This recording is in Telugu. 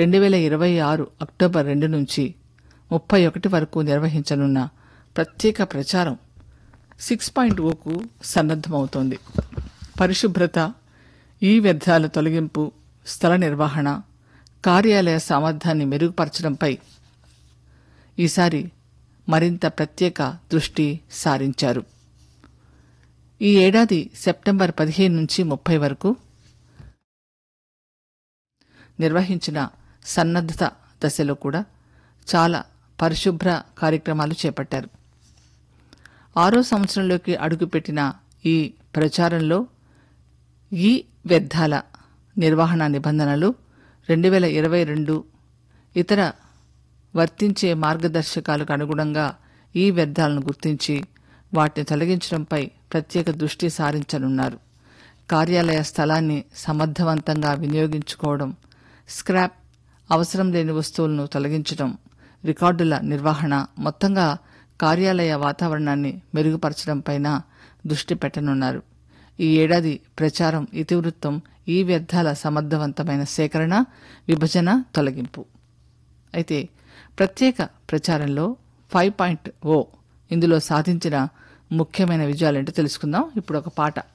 రెండు వేల ఇరవై ఆరు అక్టోబర్ రెండు నుంచి ముప్పై ఒకటి వరకు నిర్వహించనున్న ప్రత్యేక ప్రచారం సిక్స్ పాయింట్ ఓకు సన్నద్దమవుతోంది పరిశుభ్రత ఈ వ్యర్థాల తొలగింపు స్థల నిర్వహణ కార్యాలయ సామర్థ్యాన్ని మెరుగుపరచడంపై ఈసారి మరింత ప్రత్యేక దృష్టి సారించారు ఈ ఏడాది సెప్టెంబర్ పదిహేను నుంచి ముప్పై వరకు నిర్వహించిన సన్నద్ధత దశలో కూడా చాలా పరిశుభ్ర కార్యక్రమాలు చేపట్టారు ఆరో సంవత్సరంలోకి అడుగుపెట్టిన ఈ ప్రచారంలో ఈ వ్యర్థాల నిర్వహణ నిబంధనలు రెండు వేల ఇరవై రెండు ఇతర వర్తించే మార్గదర్శకాలకు అనుగుణంగా ఈ వ్యర్థాలను గుర్తించి వాటిని తొలగించడంపై ప్రత్యేక దృష్టి సారించనున్నారు కార్యాలయ స్థలాన్ని సమర్థవంతంగా వినియోగించుకోవడం స్క్రాప్ అవసరం లేని వస్తువులను తొలగించడం రికార్డుల నిర్వహణ మొత్తంగా కార్యాలయ వాతావరణాన్ని మెరుగుపరచడంపైన దృష్టి పెట్టనున్నారు ఈ ఏడాది ప్రచారం ఇతివృత్తం ఈ వ్యర్థాల సమర్థవంతమైన సేకరణ విభజన తొలగింపు అయితే ప్రత్యేక ప్రచారంలో ఫైవ్ పాయింట్ ఓ ఇందులో సాధించిన ముఖ్యమైన విజయాలేంటో తెలుసుకుందాం ఇప్పుడు ఒక పాట